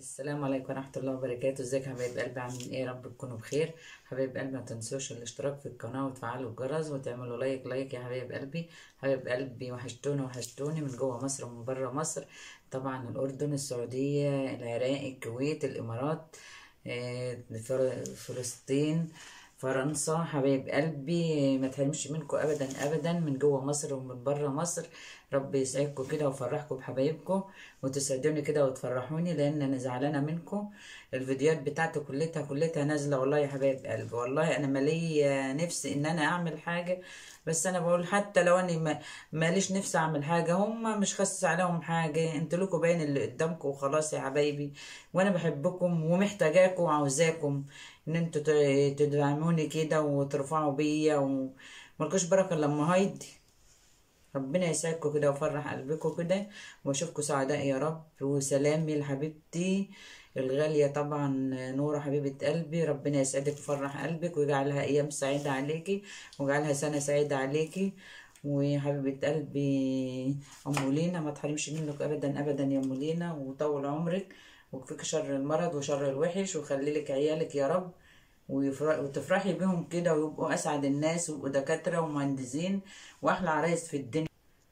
السلام عليكم ورحمة الله وبركاته ازيك يا حبايب قلبي عاملين ايه يا رب تكونوا بخير حبايب قلبي ما تنسوش الاشتراك في القناة وتفعلوا الجرس وتعملوا لايك لايك يا حبايب قلبي حبايب قلبي وحشتوني وحشتوني من جوه مصر ومن بره مصر طبعا الأردن السعودية العراق الكويت الإمارات آه، فر- فلسطين فرنسا حبايب قلبي ما تحرمش منكم ابدا ابدا من جوه مصر ومن بره مصر رب يسعدكم كده ويفرحكم بحبايبكم وتسعدوني كده وتفرحوني لان انا زعلانه منكم الفيديوهات بتاعتي كلتها كلتها نازله والله يا حبايب قلبي والله انا مالي نفسي ان انا اعمل حاجه بس انا بقول حتى لو انا ما- ماليش نفسي اعمل حاجه هم مش خاص عليهم حاجه انتوا لكم باين اللي قدامكم وخلاص يا حبايبي وانا بحبكم ومحتاجاكم وعاوزاكم ان انتوا ت- تدعموني كده وترفعوا بيا وملكوش بركه إلا لما هايدي ربنا يسعدكم كده ويفرح قلبكم كده واشوفكم سعداء يا رب وسلامي لحبيبتي الغالية طبعا نورة حبيبة قلبي ربنا يسعدك ويفرح قلبك ويجعلها أيام سعيدة عليكي ويجعلها سنة سعيدة عليكي وحبيبة قلبي أم لينا ما تحرمش منك أبدا أبدا يا أم لينا وطول عمرك ويكفيك شر المرض وشر الوحش وخلي لك عيالك يا رب ويفرح وتفرحي بيهم كده ويبقوا أسعد الناس ويبقوا دكاترة ومهندسين وأحلى عرايس في الدنيا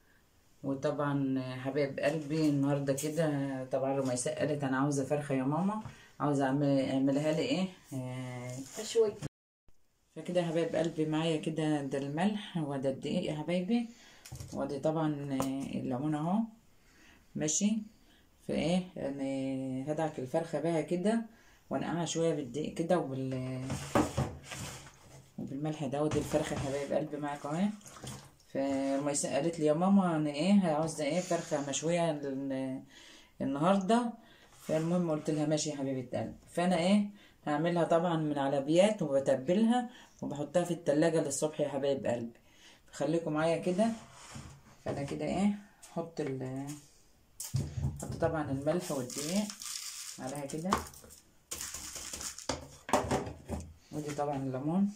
وطبعا حبايب قلبي النهارده كده طبعا رميساء قالت انا عاوزه فرخه يا ماما عاوزه اعمل اعملها لي ايه آه، شوي فكده يا حبايب قلبي معايا كده ده الملح وده الدقيق يا حبايبي وادي طبعا آه، الليمون اهو ماشي فايه يعني هدعك الفرخه بقى كده وانقعها شويه بالدقيق كده وبال وبالملح ده ودي الفرخه يا حبايب قلبي معاك اهي فميساء قالت لي يا ماما انا ايه عاوزه ايه فرخه مشويه ال- النهارده فالمهم قلت لها ماشي يا حبيبه قلبي فانا ايه هعملها طبعا من على بيات وبتبلها وبحطها في التلاجة للصبح يا حبايب قلبي خليكم معايا كده فانا كده ايه احط ال احط طبعا الملح والدقيق عليها كده ودي طبعا الليمون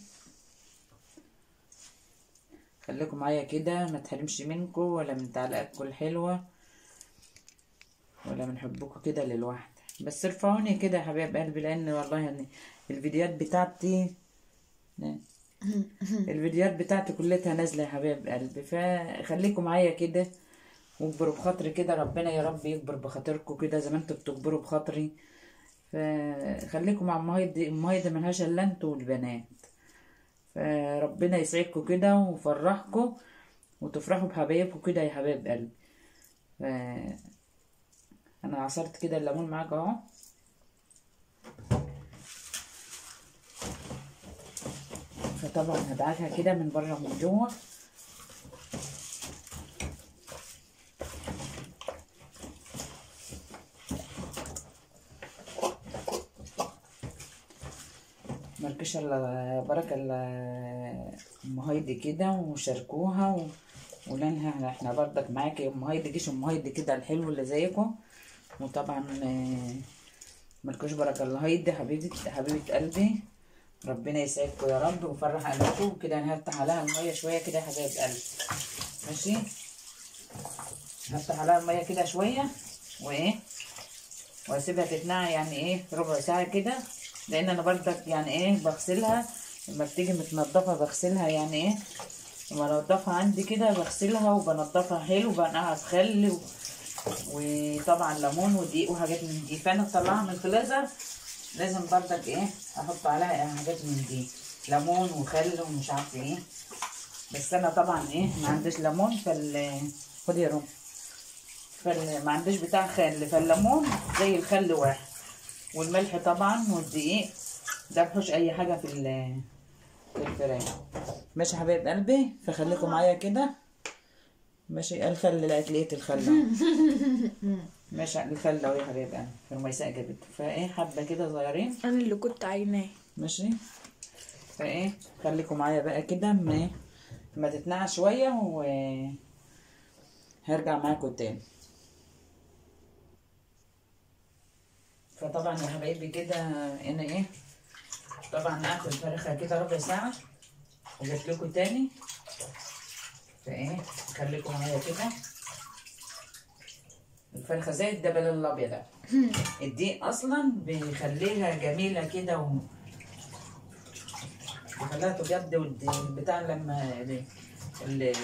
خليكم معايا كده ما تحرمش منكم ولا من تعليقاتكم الحلوة ولا من حبكم كده للواحد بس ارفعوني كده يا حبايب قلبي لان والله يعني الفيديوهات بتاعتي الفيديوهات بتاعتي كلها نازلة يا حبايب قلبي فخليكم معايا كده واكبروا بخاطري كده ربنا يا رب يكبر بخاطركم كده زي ما انتوا بتكبروا بخاطري فخليكم مع مايدي مايدي ملهاش الا انتوا والبنات فربنا يسعدكم كده ويفرحكم وتفرحوا بحبايبكم كده يا حبايب قلبي ف... انا عصرت كده الليمون معاك اهو فطبعا هدعكها كده من بره ومن جوه مالكش الا بركة الا ام هايدي كده وشاركوها و... ولانها احنا برضك معاكي ام هايدي جيش ام هايدي كده الحلو اللي زيكم وطبعا آه، مالكوش بركة الا هايدي حبيبة حبيبة قلبي ربنا يسعدكم يا رب ويفرح قلبكم وكده انا هفتح عليها المية شوية كده يا حبايب قلبي ماشي هفتح عليها المية كده شوية وايه واسيبها تتنقع يعني ايه ربع ساعة كده لان انا برضك يعني ايه بغسلها لما بتيجي متنضفة بغسلها يعني ايه لما انضفها عندي كده بغسلها وبنضفها حلو وبنقعها في خل و... وطبعا ليمون ودقيق وحاجات من دي فانا اطلعها من الفريزر لازم برضك ايه احط عليها حاجات من دي ليمون وخل ومش عارفه ايه بس انا طبعا ايه ما عنديش ليمون فال خد يا روم فال... ما عنديش بتاع خل فالليمون زي الخل واحد والملح طبعا والدقيق ده بحوش اي حاجه في ال- في الفراخ ماشي يا حبايب قلبي فخليكم معايا كده ماشي الخل لقيت الخل أهو. ماشي الخل اهو يا حبايب قلبي الميساء جابته فايه حبه كده صغيرين انا اللي كنت عيناه ماشي فايه خليكم معايا بقى كده ما ايه ما تتنقع شويه و هرجع معاكم تاني فطبعا يا حبايبي كده انا ايه طبعا نقعت الفرخه كده ربع ساعه وجبت لكم تاني فايه خليكم معايا كده الفرخه زي الدبل الابيض ده الدقيق اصلا بيخليها جميله كده و بيخليها تبيض والبتاع لما ال- ال-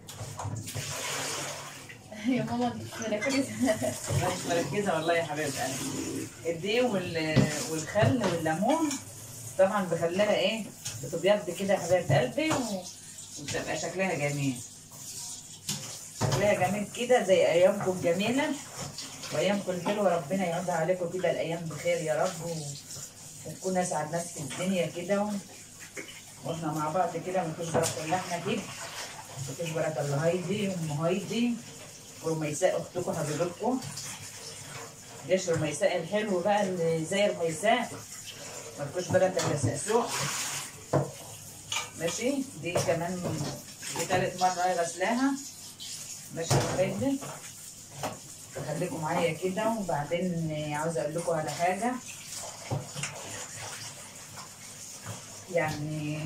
يا ماما مركزة أنا مش مركزه والله يا حبيبه قلبي الدقيق وال- والخل والليمون طبعا بخليها ايه بتبيض كده يا حبيبه قلبي و- وبتبقى شكلها جميل شكلها جميل كده زي ايامكم جميله وايامكم الحلوه ربنا يعودها عليكم كده الايام بخير يا رب و... ونكون اسعد ناس في الدنيا كده و... واحنا مع بعض كده مفيش بركه الا احنا كده مفيش بركه الا هايدي ام هايدي ورميساء اختكم حبيبتكم جيش رميساء الحلو بقى اللي زي رميساء مفيش بركه الا سقسوق ماشي دي كمان دي تالت مرة غسلاها ماشي يا حبايبي خليكم معايا كده وبعدين عاوزة اقول لكم على حاجة يعني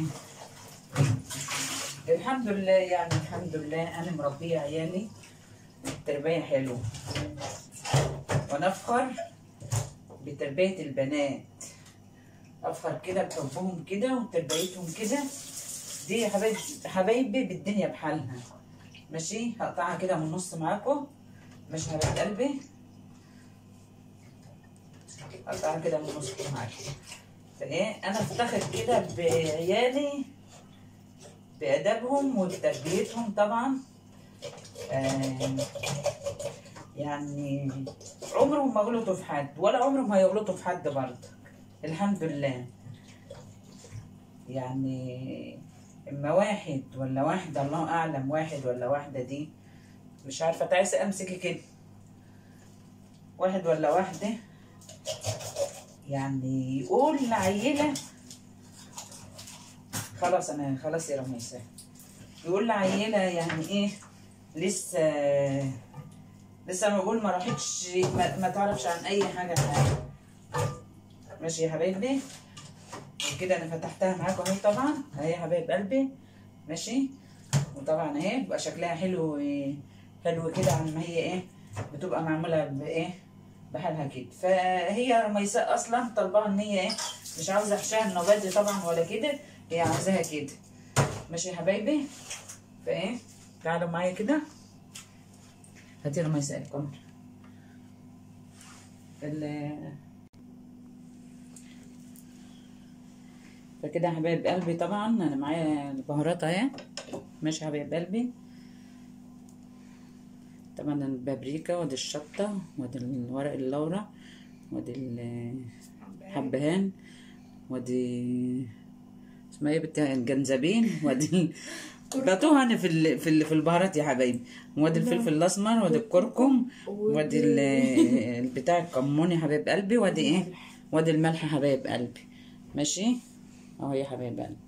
الحمد لله يعني الحمد لله انا مربية عيالي تربية حلوة ونفخر بتربية البنات افخر كده بحبهم كده وتربيتهم كده دي يا حبايبي حبايبي بالدنيا بحالها ماشي هقطعها كده من النص معاكم ماشي يا حبايب قلبي هقطعها كده من النص معاكم فايه انا افتخر كده بعيالي بادبهم وبتربيتهم طبعا آه يعني عمرهم ما غلطوا في حد ولا عمرهم هيغلطوا في حد برضه الحمد لله يعني اما واحد ولا واحدة الله اعلم واحد ولا واحدة دي مش عارفة تعيس امسكي كده واحد ولا واحدة يعني يقول لعيلة خلاص انا خلاص يا رميسة يقول لعيلة يعني ايه لسه لسه ما بقول ما راحتش ما, ما تعرفش عن اي حاجة حاجة ماشي يا حبايبي وكده انا فتحتها معاكم اهي طبعا اهي يا حبايب قلبي ماشي وطبعا اهي بيبقى شكلها حلو حلو كده عن ما هي ايه بتبقى معموله بايه بحالها كده فهي رميساء اصلا طالباها ان هي ايه مش عاوزه احشاها النباتي طبعا ولا كده هي عاوزاها كده ماشي يا حبايبي فايه تعالوا معايا كده هاتي رميساء الكاميرا ال- فكده يا حبايب قلبي طبعا انا معايا البهارات اهي ماشي يا حبايب قلبي طبعا البابريكا ودي الشطة ودي ورق اللورة ودي الحبهان ودي اسمها ايه بتاع الجنزبيل ودي بتوه انا في ال... في ال... في البهارات يا حبايبي ودي الفلفل الاسمر ودي الكركم ودي ال... البتاع الكمون يا حبايب قلبي ودي ايه ودي الملح يا حبايب قلبي ماشي اهو يا حبايب قلبي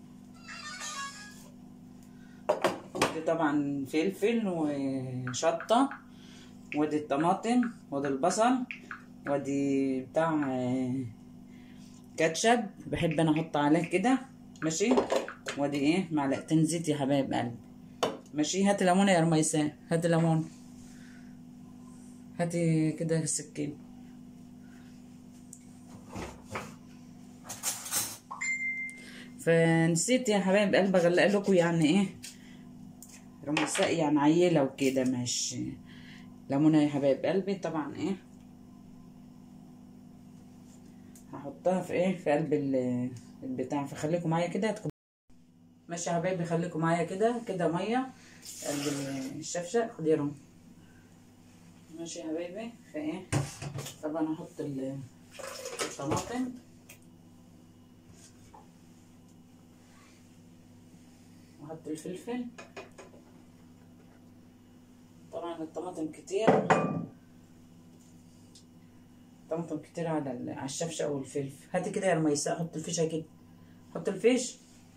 ودي طبعا فلفل وشطة ودي الطماطم ودي البصل ودي بتاع آه، كاتشب بحب انا احط عليه كده ماشي ودي ايه معلقتين زيت يا حبايب قلبي ماشي هاتي ليمونه يا رميساء هاتي ليمون هاتي كده السكين فنسيت يا حبايب قلبي اغلق لكم يعني ايه رميساء يعني عيله وكده مش ليمونه يا حبايب قلبي طبعا ايه هحطها في ايه في قلب ال- البتاع فخليكم معايا كده هتكون ماشي يا حبايبي خليكم معايا كده كده ميه قلب ال- الشفشق خدي يا رم ماشي يا حبايبي فايه طبعا هحط ال- الطماطم واحط الفلفل طبعا الطماطم كتير طماطم كتير على ال- على الشفشق والفلفل هاتي كده يا رميساء حط الفيشه كده حط الفيش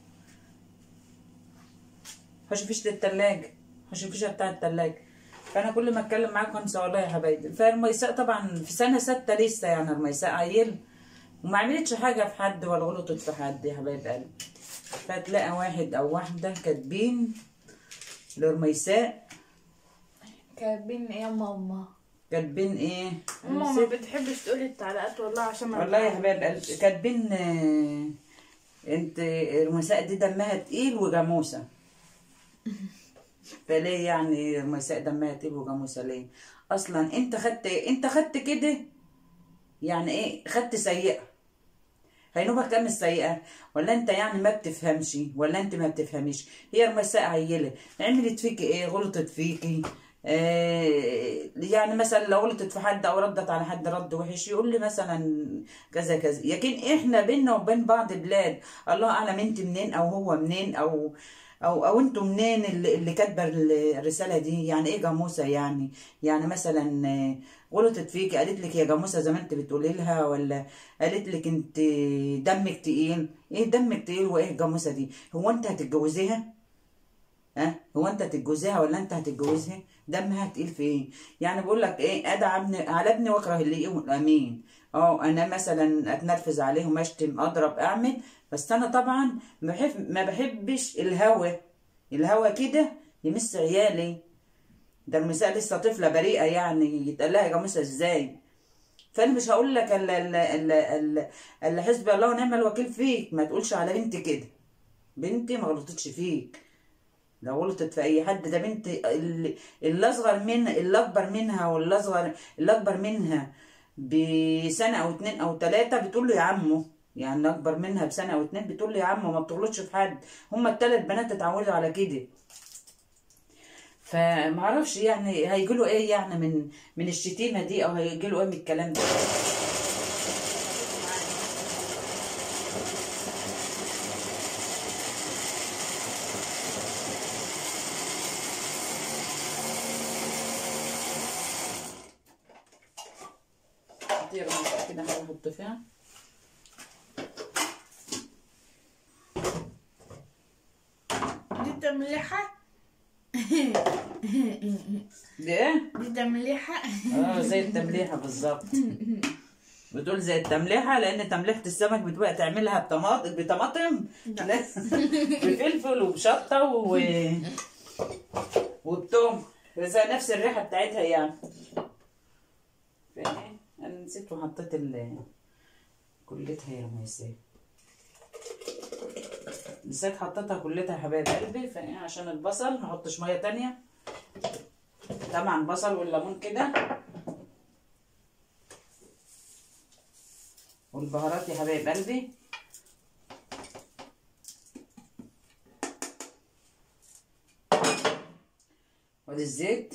حش فيش للتلاجة حش الفيشة بتاع التلاجة فأنا كل ما أتكلم معاكم أنسى والله يا حبايبي فرميساء طبعا في سنة ستة لسه يعني رميساء عيل وما عملتش حاجة في حد ولا غلطت في حد يا حبايب قلبي فتلاقي واحد أو واحدة كاتبين لرميساء كاتبين يا ماما كاتبين ايه ماما ما بتحبش تقولي التعليقات والله عشان ما والله يا حبايب قلبي كاتبين آه، انت رمساء دي دمها تقيل وجاموسه فليه يعني رمساء دمها تقيل وجاموسه ليه اصلا انت خدت انت خدت كده يعني ايه خدت سيئه هينوبك كام السيئه ولا انت يعني ما بتفهمش ولا انت ما بتفهميش هي رمساء عيله عملت فيكي ايه غلطت فيكي آه يعني مثلا لو غلطت في حد او ردت على حد رد وحش يقول لي مثلا كذا كذا لكن احنا بينا وبين بعض بلاد الله اعلم انت منين او هو منين او او او انتوا منين اللي, اللي كاتبه الرساله دي يعني ايه جاموسه يعني يعني مثلا آه، غلطت فيك قالت لك يا جاموسه زي ما انت بتقولي لها ولا قالت لك انت دمك تقيل ايه دمك تقيل وايه جاموسه دي هو انت هتتجوزيها ها هو انت هتتجوزيها ولا انت هتتجوزها دمها تقيل في ايه يعني بقول لك ايه ادعى ابني على ابني واكره اللي يقول امين اه انا مثلا اتنرفز عليهم اشتم اضرب اعمل بس انا طبعا ما بحب ما بحبش الهوى الهوى كده يمس عيالي ده المساء لسه طفله بريئه يعني يتقال لها يا جاموسه ازاي فانا مش هقول لك الا الا الا الا الا حسبي الله ونعم الوكيل فيك ما تقولش على بنتي كده بنتي ما غلطتش فيك لو غلطت في اي حد ده بنت اللي اللي اصغر من اللي اكبر منها واللي اصغر اللي اكبر منها بسنه او اتنين او تلاته بتقول له يا عمو يعني اللي اكبر منها بسنه او اتنين بتقول له يا عمو ما بتغلطش في حد هما التلات بنات اتعودوا على كده فمعرفش يعني هيجيله ايه يعني من من الشتيمه دي او هيجيله ايه من الكلام ده كتير من كده هحط فيها دي تمليحة دي ايه دي تمليحة اه زي التمليحه بالظبط بتقول زي التمليحه لان تمليحه السمك بتبقى تعملها بطماطم بطماطم لا. لا بفلفل وبشطه و وبتوم زي نفس الريحه بتاعتها يعني فين إيه؟ انا نسيت وحطيت ال كلتها يا ميسي نسيت حطيتها كلتها يا حبايب قلبي فايه عشان البصل ما احطش ميه تانية طبعا بصل والليمون كده والبهارات يا حبايب قلبي وادي الزيت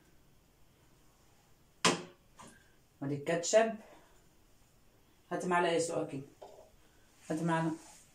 وادي الكاتشب هات معلقه يسوع كده هات معلقه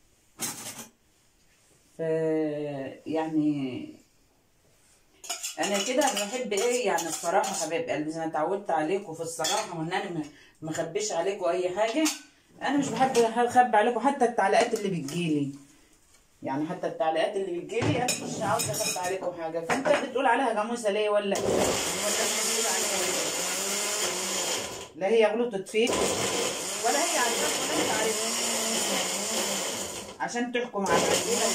ف يعني انا كده بحب ايه يعني الصراحه حبايب قلبي زي ما اتعودت عليكم في الصراحه وان انا ما- ما اخبيش عليكم اي حاجه انا مش بحب اخبي عليكم حتى التعليقات اللي بتجيلي يعني حتى التعليقات اللي بتجيلي انا مش عاوزه اخبي عليكم حاجه فانت بتقول عليها جاموسه ليه ولا ولا بتقول عليها ليه؟ لا هي غلطت فيك ولا هي عارفاك ولا انت عارفها عشان تحكم على العيله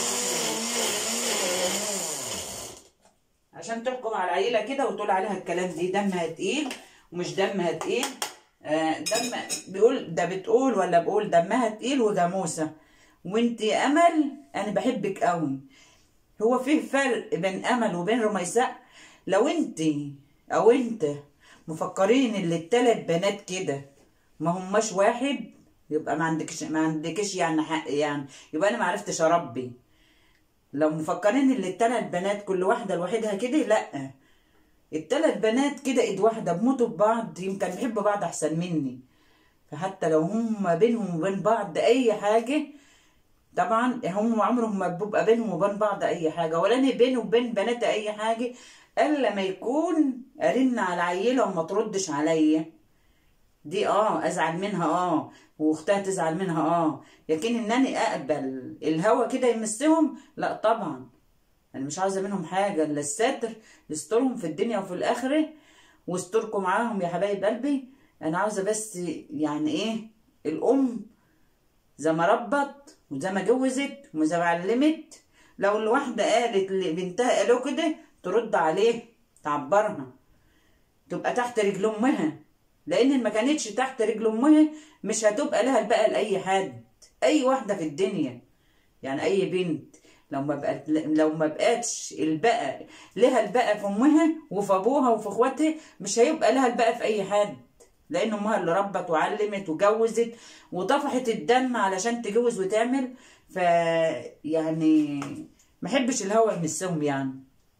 عشان تحكم على العيله كده وتقول عليها الكلام دي دمها تقيل ومش دمها تقيل آه، دم بيقول ده بتقول ولا بقول دمها تقيل وجاموسه وانت يا امل انا بحبك قوي هو فيه فرق بين امل وبين رميساء لو انت او انت مفكرين ان التلات بنات كده ما هماش واحد يبقى ما عندكش ما عندكش يعني حق يعني يبقى انا ما عرفتش اربي لو مفكرين ان التلات بنات كل واحده لوحدها كده لا التلات بنات كده ايد واحده بموتوا ببعض يمكن بيحبوا بعض احسن مني فحتى لو هم بينهم وبين بعض اي حاجه طبعا هم عمرهم ما بيبقى بينهم وبين بعض اي حاجه ولا انا بيني وبين بنات اي حاجه الا ما يكون ارن على عيله وما تردش عليا دي اه ازعل منها اه واختها تزعل منها اه لكن انني اقبل الهوى كده يمسهم لا طبعا انا مش عاوزه منهم حاجه الا الستر يسترهم في الدنيا وفي الاخره واستركم معاهم يا حبايب قلبي انا عاوزه بس يعني ايه الام زي ما ربت وزي ما جوزت وزي ما علمت لو الواحده قالت لبنتها قالوا كده ترد عليه تعبرها تبقى تحت رجل امها لان إن ما كانتش تحت رجل امها مش هتبقى لها البقى لاي حد اي واحده في الدنيا يعني اي بنت لو ما بقت لو ما بقتش البقى لها البقى في امها وفي ابوها وفي اخواتها مش هيبقى لها البقى في اي حد لان امها اللي ربت وعلمت وجوزت وطفحت الدم علشان تجوز وتعمل ف يعني ما احبش الهوى يمسهم يعني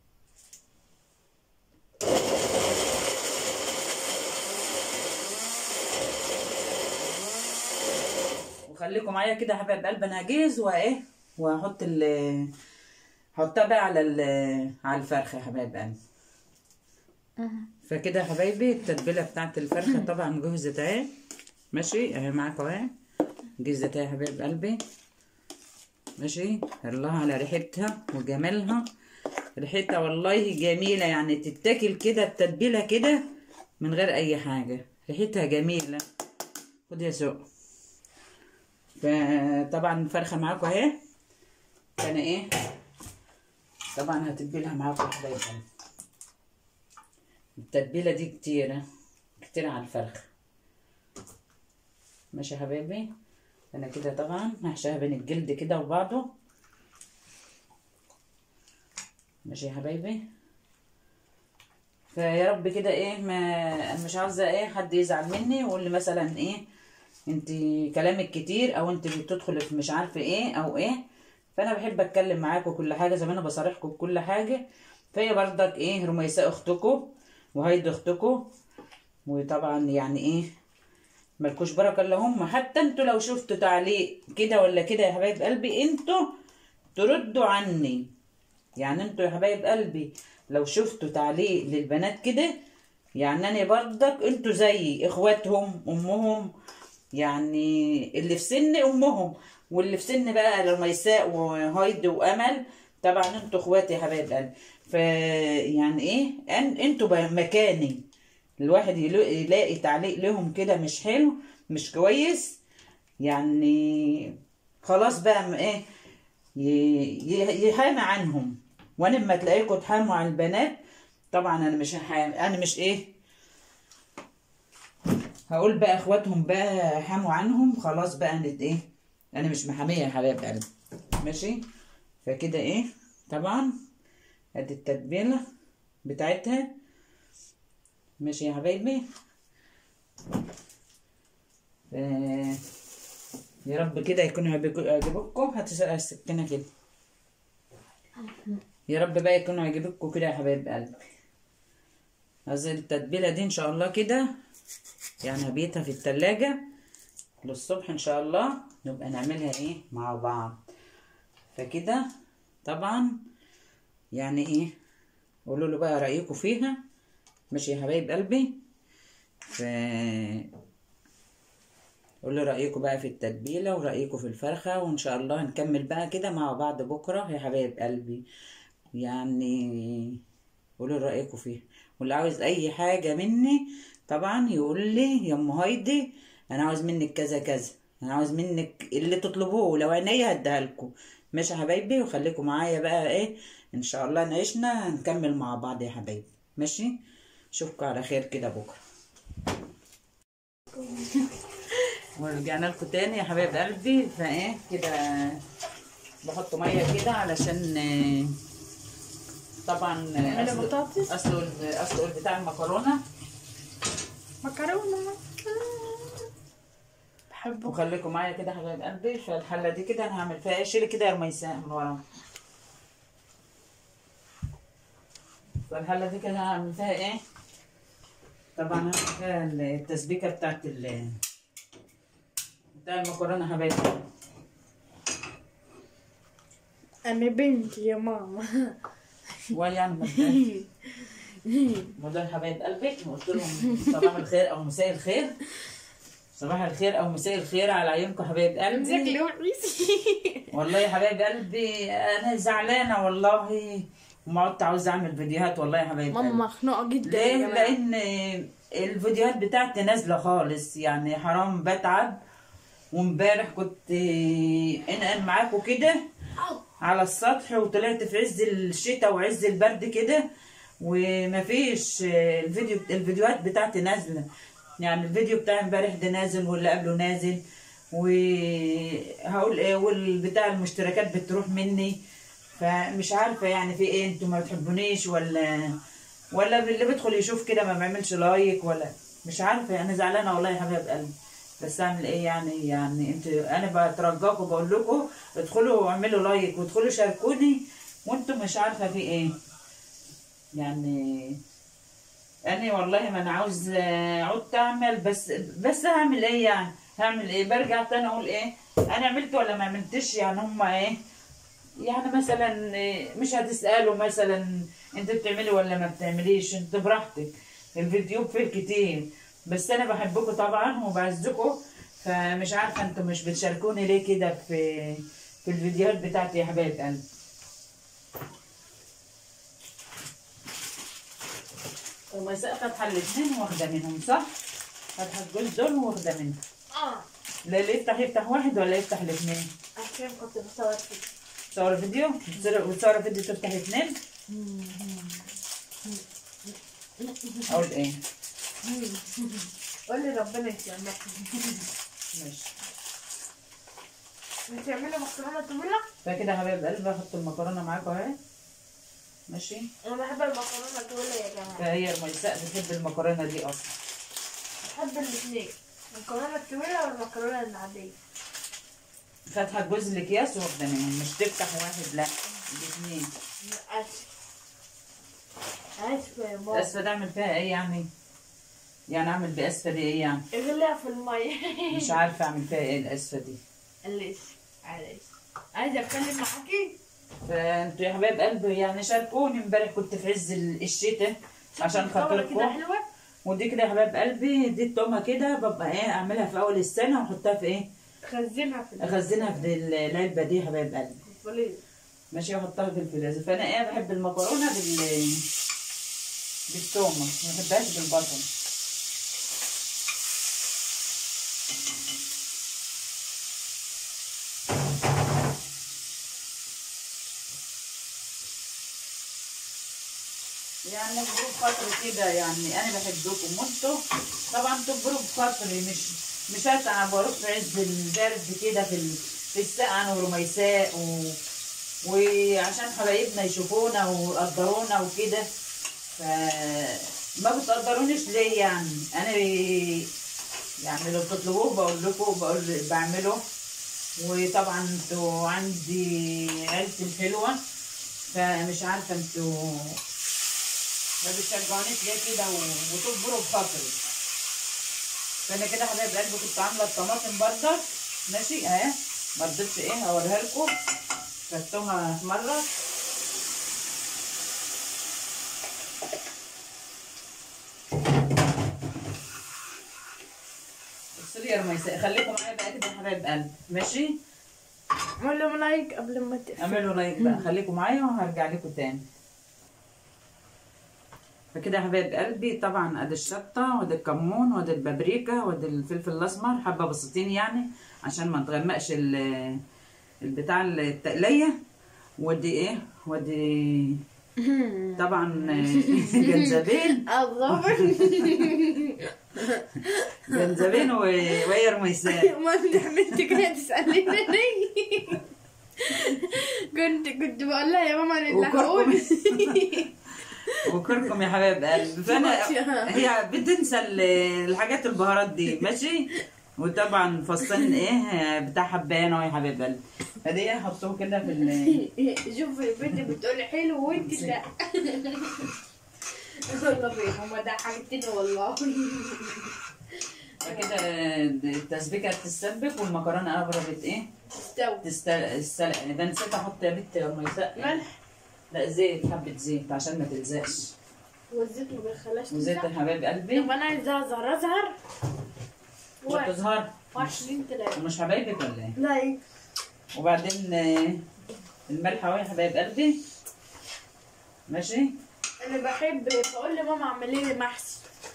وخليكم معايا كده يا حبايب قلب انا هجهز وايه وهحط ال هحطها بقى على ال على الفرخه يا حبايب قلب فكده يا حبايبي التتبيله بتاعت الفرخه طبعا جهزت اهي ماشي اهي معاكم اهي جهزت اهي يا حبايب قلبي ماشي الله على ريحتها وجمالها ريحتها والله جميله يعني تتاكل كده التتبيله كده من غير اي حاجه ريحتها جميله خد يا سوق فطبعا الفرخه معاكم اهي انا ايه طبعا هتتبيلها معاكم يا حبايب قلبي التتبيله دي كتيره كتير على الفرخ ماشي يا حبايبي انا كده طبعا هحشيها بين الجلد كده وبعضه ماشي يا حبايبي فيا رب كده ايه ما انا مش عاوزه ايه حد يزعل مني ويقول لي مثلا ايه انت كلامك كتير او انت بتدخلي في مش عارفه ايه او ايه فانا بحب اتكلم معاكم كل حاجه زي ما انا بصارحكم بكل حاجه فهي برضك ايه رميساء اختكم وهيدي اختكم وطبعا يعني ايه ملكوش بركه الا هم حتى انتوا لو شفتوا تعليق كده ولا كده يا حبايب قلبي انتوا تردوا عني يعني انتوا يا حبايب قلبي لو شفتوا تعليق للبنات كده يعني انا برضك انتوا زيي اخواتهم امهم يعني اللي في سن امهم واللي في سن بقى رميساء وهايدي وامل طبعا انتوا اخواتي يا حبايب قلبي فيعني ايه ان انتوا بقى مكاني الواحد يلو- يلاقي تعليق لهم كده مش حلو مش كويس يعني خلاص بقى م- ايه ي- ي- يحامى عنهم وانا لما تلاقيكم تحاموا على البنات طبعا انا مش هحام انا مش ايه هقول بقى اخواتهم بقى حاموا عنهم خلاص بقى نت ايه انا مش محاميه يا حبايب قلبي ماشي فكده ايه طبعا ادي التتبيله بتاعتها ماشي يا حبايبي آه، يا رب كده يكونوا يعجبكم- يعجبكم هات السكينه كده يا رب بقى يكونوا يعجبكم كده يا حبايب قلبي هذه التتبيله دي ان شاء الله كده يعني هبيتها في التلاجة للصبح ان شاء الله نبقى نعملها ايه مع بعض فكده طبعا يعني ايه قولوا له بقى رايكم فيها ماشي يا حبايب قلبي ف قولوا رايكم بقى في التتبيله ورايكم في الفرخه وان شاء الله هنكمل بقى كده مع بعض بكره يا حبايب قلبي يعني قولوا رايكم فيها واللي عاوز اي حاجه مني طبعا يقول لي يا ام هايدي انا عاوز منك كذا كذا انا عاوز منك اللي تطلبوه لو عينيا هديها لكم ماشي يا حبايبي وخليكم معايا بقى ايه ان شاء الله نعيشنا نكمل مع بعض يا حبايبي ماشي اشوفكم على خير كده بكره ورجعنا لكم تاني يا حبايب قلبي فايه كده بحط ميه كده علشان آه، طبعا آه، نعملها أسلق- بطاطس؟ اسلق اسلق بتاع المكرونه مكرونة بحبه وخليكم معايا كده يا حبايب قلبي فالحله دي كده انا هعمل فيها ايه شيلي كده يا رميساء من ورا فالحله دي كده هعمل فيها ايه طبعا هعمل فيها التسبيكه بتاعت ال بتاع المكرونه يا حبايب قلبي. أنا بنتي يا ماما ويعني مبدئيا مدام حبايب قلبك قلت لهم صباح الخير او مساء الخير صباح الخير او مساء الخير على عيونكم حبايب قلبي شكلي وحش والله يا حبايب قلبي انا زعلانه والله وما عدت عاوزه اعمل فيديوهات والله يا حبايب ماما قلبي مخنوقة جدا يا ليه جماعة. لان الفيديوهات بتاعتي نازله خالص يعني حرام بتعب وامبارح كنت انقل معاكم كده على السطح وطلعت في عز الشتاء وعز البرد كده ومفيش آه، الفيديو الفيديوهات بتاعتي نازله يعني الفيديو بتاع امبارح ده نازل واللي قبله نازل وهقول ايه والبتاع المشتركات بتروح مني فمش عارفه يعني في ايه انتوا ما بتحبونيش ولا ولا اللي بيدخل يشوف كده ما بيعملش لايك ولا مش عارفه انا زعلانه والله يا حبايب قلبي بس اعمل ايه يعني يعني انت انا بترجاكم بقول لكم ادخلوا واعملوا لايك وادخلوا شاركوني وانتم مش عارفه في ايه يعني انا والله ما انا عاوز آه، عدت اعمل بس بس هعمل ايه يعني هعمل ايه برجع تاني اقول ايه انا عملت ولا ما عملتش يعني هما ايه يعني مثلا إيه، مش هتسالوا مثلا انت بتعملي ولا ما بتعمليش انت براحتك الفيديو فيه كتير بس انا بحبكم طبعا وبعزكم فمش عارفه انتم مش بتشاركوني ليه كده في في الفيديوهات بتاعتي يا حبايب قلبي ومساء فاتحه الاثنين واخده منهم صح؟ فاتحه الجزء دول واخده منهم اه لا اللي يفتح يفتح واحد ولا يفتح الاثنين؟ عشان كنت بصور فيه تصور فيديو بتصور- وتصور فيديو تفتح اثنين اقول ايه؟ قولي ربنا يسامحك ماشي بتعملي مكرونه طويله فكده يا حبايب قلبي احط المكرونه معاكم اهي ماشي انا بحب المكرونه طويله يا جماعه فهي الميساء بتحب المكرونه دي اصلا بحب الاثنين المكرونه الطويله والمكرونه العاديه فاتحه جزء الاكياس واخده منهم مش تفتح واحد لا الاثنين اسف اسف يا بابا الاسفه ده اعمل فيها ايه يعني؟ يعني اعمل باسفه دي ايه يعني؟ اغليها في الميه مش عارفه اعمل فيها ايه الاسفه دي معلش معلش عايزه اتكلم معاكي فانتوا يا حبايب قلبي يعني شاركوني امبارح كنت في عز ال- الشتاء عشان الصورة كده خاطركم حلوه ودي كده يا حبايب قلبي دي التومه كده ببقى ايه اعملها في اول السنه واحطها في ايه خزنها في اخزنها في ال- العلبه دي يا حبايب قلبي الفريزر ماشي واحطها في الفريزر فانا ايه بحب المكرونه بال بالتومه ما بحبهاش بالبصل يعني بروب خاطري كده يعني انا بحبكم وانتوا طبعا تبروا بخاطري مش مش هتعب واروح في عز البرد كده في ال- في السقعه ورميساء و... وعشان حبايبنا يشوفونا ويقدرونا وكده ف ما بتقدرونيش ليه يعني انا يعني لو بتطلبوه بقول لكم بقول بعمله وطبعا انتوا عندي عيلتي الحلوه فمش عارفه انتوا ما بتشجعونيش ليه كده و- وتكبروا بخاطري فانا كده حبايب قلبي كنت عامله الطماطم برضك ماشي اهي ما رضيتش ايه اوريها لكم كلتوها مره بصوا لي يا رميساء خليكم معايا بقى كده يا حبايب قلبي ماشي اعملوا لايك قبل ما تقفل اعملوا لايك بقى خليكم معايا وهرجع لكم تاني فكده يا حبايب قلبي طبعا ادي الشطه وادي الكمون وادي البابريكا وادي الفلفل الاسمر حبه بسيطين يعني عشان ما تغمقش ال- البتاع التقليه وادي ايه وادي طبعا جنزبيل الظابط جنزبيل و- وهي رميساء ما انت عملت كده تسألني كنت كنت بقول لها يا ماما انا اللي وكركم هقول وكركم يا حبايب قلبي فانا هي بتنسى ال- الحاجات البهارات دي ماشي وطبعا فصين ايه بتاع حبانه يا حبايب قلبي فدي حطوه كده في ال- شوف البنت بتقول حلو وانت لا والله يا ماما ده حاجتين والله فكده التسبيكه تتسبك والمكرونه قربت ايه استوى تستلق ده نسيت احط يا بنت ميساء ملح لا زيت حبه زيت عشان ما تلزقش والزيت ما بيخلاش وزيت تلزق. يا حبايب قلبي طب انا عايزه ازهر ازهر واحد وتظهر واحد اتنين تلاته مش حبايبك ولا ايه لايك وبعدين آه، الملح اهو يا حبايب قلبي ماشي انا بحب بقول لماما اعملي لي محشي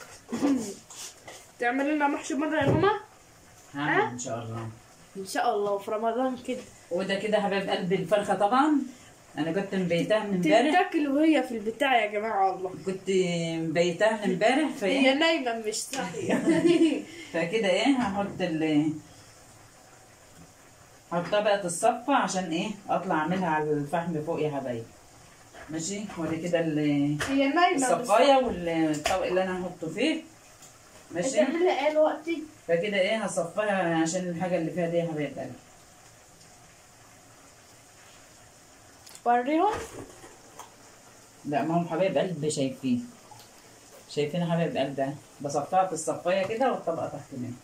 تعملي لنا محشي مره يا ماما هعمل ها؟ ان شاء الله ان شاء الله في رمضان كده وده كده يا حبايب قلبي الفرخه طبعا انا كنت مبيتاها من امبارح تتاكل وهي في البتاع يا جماعه والله كنت مبيتاها من امبارح هي فايه نايمه مش صاحيه فكده ايه هحط ال هحطها بقى تتصفى عشان ايه اطلع اعملها على الفحم فوق يا حبايبي ماشي ودي كده ال- هي نايمه مش الصفايه والطبق اللي انا هحطه فيه ماشي هتعملها ايه دلوقتي؟ فكده ايه هصفيها عشان الحاجه اللي فيها دي يا حبايب قلبي وريهم لا ما هم حبايب قلب شايفين شايفين يا حبايب قلب ده بصفيها في الصفايه كده والطبقه تحت منها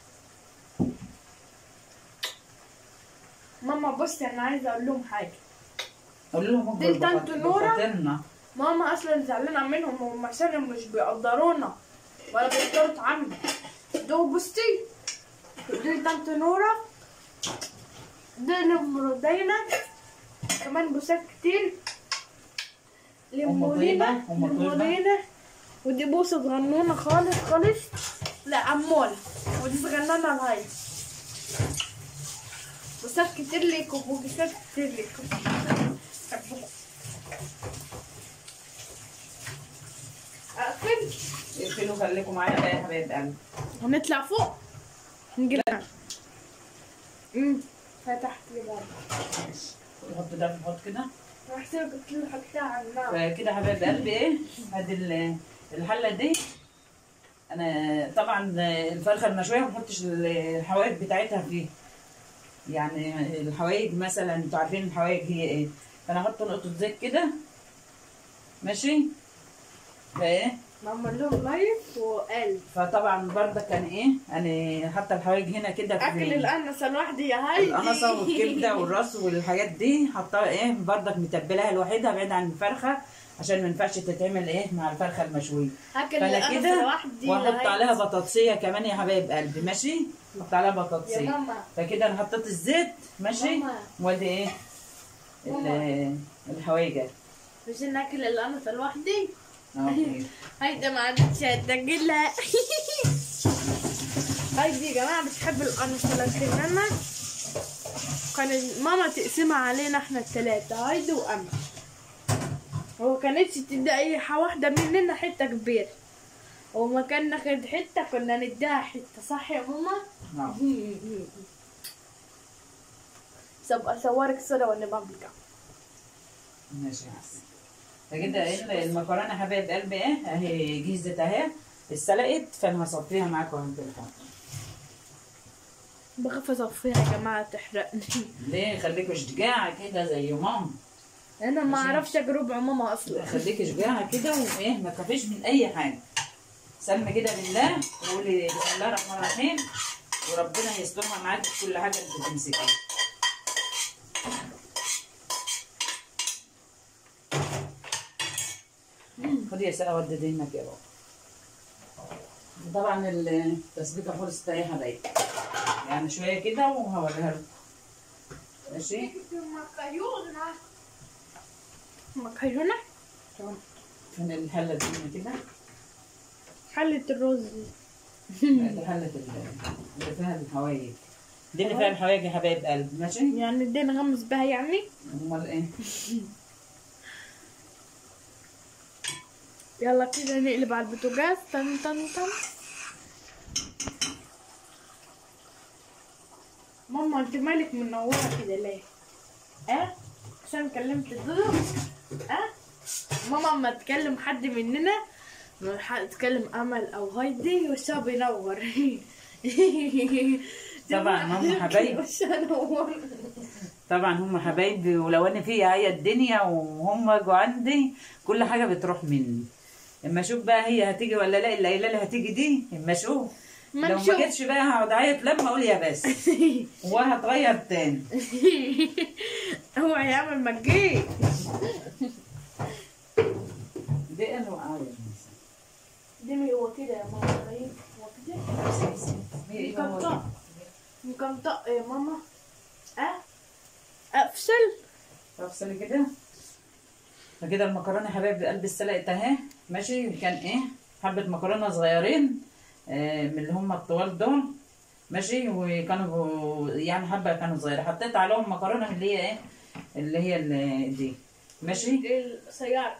ماما بصي انا عايزه اقول لهم حاجه قول لهم دي طنط نورة؟ بخاطرنا ماما اصلا زعلانه منهم هم عشان مش بيقدرونا ولا بيقدروا طعمنا دول بصي دي طنط نورة دي لأم دينا كمان بوسات كتير أم لمولينا طيبة، أم طيبة. لمولينا ودي بوسة صغنونة خالص خالص لا عمولة ودي صغننة لهاي بوسات كتير ليكم وبوسات كتير ليكم أحبكم. أقفل اقفلوا خليكم معايا بقى يا حبايب قلبي هنطلع فوق نجيب امم فتحت لي باب نحط ده في الحوض كده رحت قلت له حطها على النار فكده حبايب قلبي ايه ادي ال- الحله دي انا طبعا الفرخه المشويه ما بحطش الحوايج بتاعتها فيه يعني الحوايج مثلا انتوا عارفين الحوايج هي ايه فانا احط نقطه زيت كده ماشي فايه بعمل لهم لايف وقلب فطبعا برضه كان ايه انا حاطه الحوايج هنا كده في اكل الانسه لوحدي يا هاي القنصه والكبده والراس والحاجات دي حطها ايه برضك متبلاها لوحدها بعيد عن الفرخه عشان ما ينفعش تتعمل ايه مع الفرخه المشويه اكل فانا الانسه كده لوحدي واحط لهاي. عليها بطاطسيه كمان يا حبايب قلبي ماشي احط عليها يا بطاطسيه ماما فكده انا حطيت الزيت ماشي ماما. وادي ايه ال- ماما. الحوايج مش ناكل الانسه لوحدي اه هيدا ما عادتش هتاكلها هايدي يا جماعه بتحب الانسه لكن انا كان ماما تقسمها علينا احنا التلاتة هايدي وأنا هو كانتش تدي اي ح- واحدة مننا حتة كبيرة وما كان ناخد حتة كنا نديها حتة صح يا ماما؟ آه. سب اصورك صورة وانا بعمل كده ماشي يا حسن فكده ايه المكرونه حبايب قلبي ايه اهي جهزت اهي اتسلقت فانا هصفيها معاكم على التليفون بخاف اصفيها يا جماعة تحرقني ليه خليكوا شجاعة كده زي ماما انا ما ماشي. اعرفش اجرب ماما اصلا خليكي شجاعة كده وايه ما تخافيش من اي حاجة سمي كده بالله وقولي بسم الله الرحمن الرحيم وربنا يسترها معاكي في كل حاجة انت تمسكيها خدي يا ساعة ودي دينك يا بابا طبعا التسبيكة خلصت اهي يا حبايبي يعني شوية كده وهوريها لكم ماشي مكرونة مكرونة فين الحلة دي كده حلة الرز دي حلة ال- اللي فيها الحوايج دي اللي فيها الحوايج يا حبايب قلبي ماشي يعني ادينا غمس بها يعني امال ايه يلا كده نقلب على البوتاجاز تن تن تن ماما انت مالك منورة كده ليه؟ اه؟ عشان كلمت دودو؟ اه؟ ماما اما تكلم حد مننا ح- تكلم امل او هايدي وشها بينور طبعا ماما حبايب. وشها نور طبعا هم حبايبي ولو انا في هي الدنيا وهم جوا عندي كل حاجه بتروح مني اما اشوف بقى هي هتيجي ولا لا اللي قايله لي هتيجي دي اما اشوف ما لو ما نشوف. جتش بقى هقعد اعيط لما اقول يا بس وهتغير تاني هو هيعمل ما تجيش دي انا وقعت دمي هو كده يا ماما طيب هو كده مكمطق مكمطق يا ماما اه افصل افصلي كده فكده المكرونه يا حبايبي قلب السلقت اهي ماشي كان ايه حبه مكرونه صغيرين آه، من اللي هم الطوال دول ماشي وكانوا يعني حبه كانوا صغيره حطيت عليهم مكرونه من اللي هي ايه اللي هي ال- دي ماشي السيارة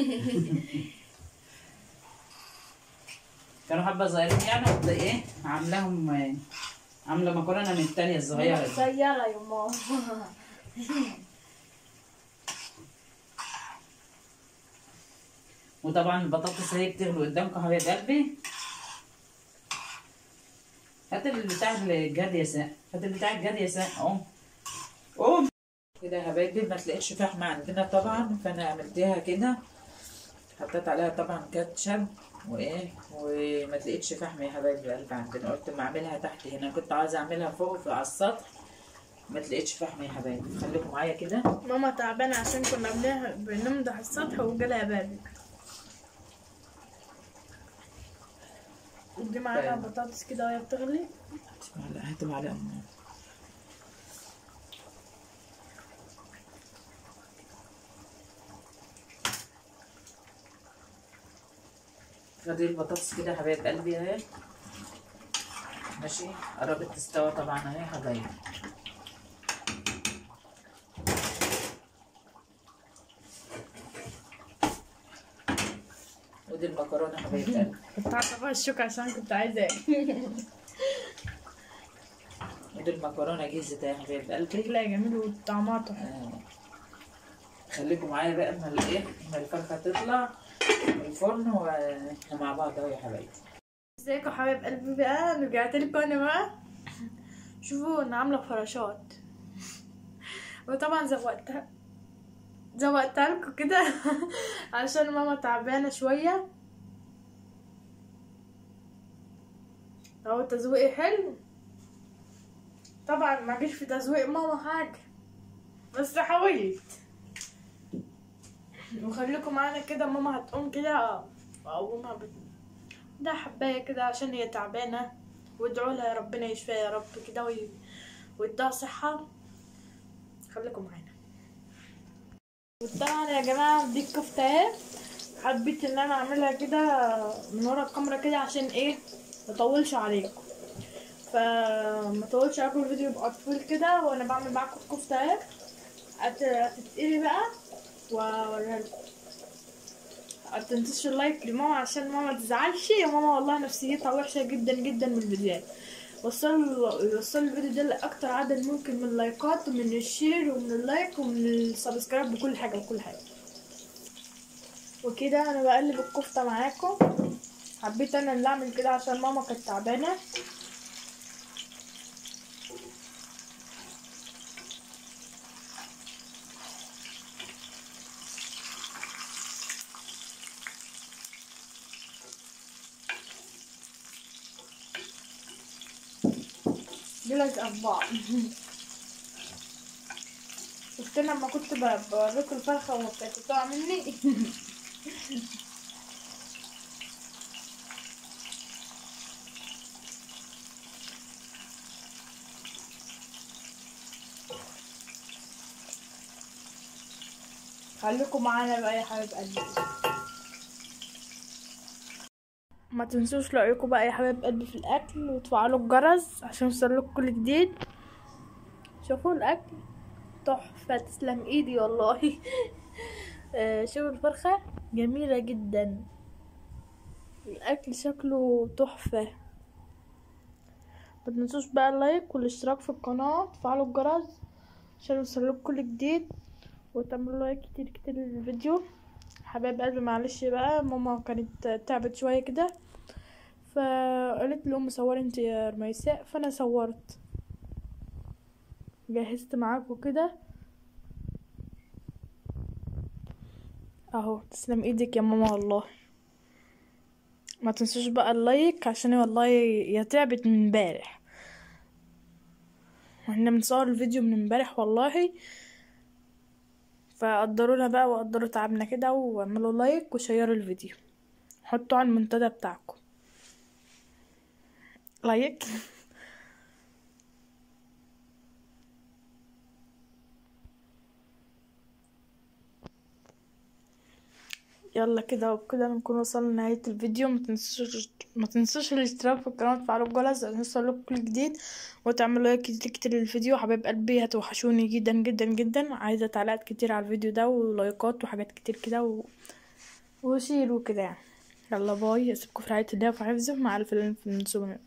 كانوا حبه صغيرين يعني قلت ايه عاملاهم آه، عامله مكرونه من التانية الصغيره دي سيارة يا ماما وطبعا البطاطس اهي بتغلي قدامكم حبايب قلبي هات البتاع الجد يا ساء هات البتاع الجد يا ساء قوم قوم كده يا حبايبي ما تلاقيش فحمة عندنا طبعا فانا عملتها كده حطيت عليها طبعا كاتشب وايه وما تلاقيتش فحم يا حبايبي قلبي عندنا قلت ما اعملها تحت هنا كنت عايزه اعملها فوق في على السطح ما تلاقيتش فحم يا حبايبي خليكم معايا كده ماما تعبانة عشان كنا بنه- بنمدح السطح وجالها بابي دي معانا طيب. بطاطس كده وهي بتغلي معلقة هات معلقة أم. خدي البطاطس كده يا حبايب قلبي اهي ماشي قربت تستوى طبعا اهي يا حبايبي ودي المكرونة يا حبايب قلبي كنت عارفة الشوكة عشان كنت عايزة اكل ودي المكرونة جهزت اهي يا حبايب قلبي شكلها جميل وطعمها تحفة آه. خليكم معايا بقى اما الايه اما الفرخه تطلع من الفرن واحنا مع بعض اهو يا حبايبي ازيكم حبايب قلبي بقى رجعت لكم انا بقى شوفوا انا عامله فراشات وطبعا زوقتها زوقتها لكم كده عشان ماما تعبانه شويه اهو تزويقي حلو طبعا ما جيش في تزويق ماما حاجه بس حاولت وخليكم معانا كده ماما هتقوم كده اقومها بت... ده حباية كده عشان هي تعبانة وادعوا لها يا ربنا يشفيها يا رب كده وي... ويديها صحة خليكم معانا وطبعا يا جماعة دي الكفتة اهي حبيت ان انا اعملها كده من ورا الكاميرا كده عشان ايه مطولش عليكم فما طولش عليكم الفيديو يبقى طويل كده وانا بعمل معاكم الكفتة اهي هت- هتتقلي بقى واوريها لكم متنسوش اللايك لماما عشان ماما متزعلش يا ماما والله نفسيتها وحشة جدا جدا من الفيديوهات وصلوا وصلوا الفيديو ده لأكتر عدد ممكن من اللايكات ومن الشير ومن اللايك ومن السبسكرايب وكل حاجة وكل حاجة وكده أنا بقلب الكفتة معاكم حبيت أنا اللي أعمل كده عشان ماما كانت تعبانة دي لازقة في بعض شفت لما كنت ب- بوريكم الفرخة وكانت بتقع مني خليكم معانا بقى يا حبايب قلبي ما تنسوش رأيكم بقى يا حبايب قلبي في الأكل وتفعلوا الجرس عشان يوصلكوا كل جديد شوفوا الأكل تحفة تسلم ايدي والله آه، شوفوا الفرخة جميلة جدا الأكل شكله تحفة ما تنسوش بقى اللايك والاشتراك في القناة تفعلوا الجرس عشان يوصلكوا كل جديد وتعملوا لايك كتير كتير للفيديو حبايب قلبي معلش بقى ماما كانت تعبت شوية كده فقالت لأم صوري انت يا رميساء فانا صورت جهزت معاكم كده اهو تسلم ايدك يا ماما والله ما تنسوش بقى اللايك عشان والله يا تعبت من امبارح واحنا بنصور الفيديو من امبارح والله فقدرونا بقى وقدروا تعبنا كده واعملوا لايك وشيروا الفيديو حطوا على المنتدى بتاعكم لايك يلا كده وبكده نكون وصلنا لنهاية الفيديو ما تنسوش ما تنسوش الاشتراك في القناة وتفعلوا الجرس عشان يوصلكوا كل جديد وتعملوا لايك كتير كتير للفيديو حبايب قلبي هتوحشوني جدا جدا جدا عايزة تعليقات كتير على الفيديو ده ولايكات وحاجات كتير كده و... وشير وكده يعني يلا باي اسيبكم في رعاية الله وفي حفظه مع الف سلامة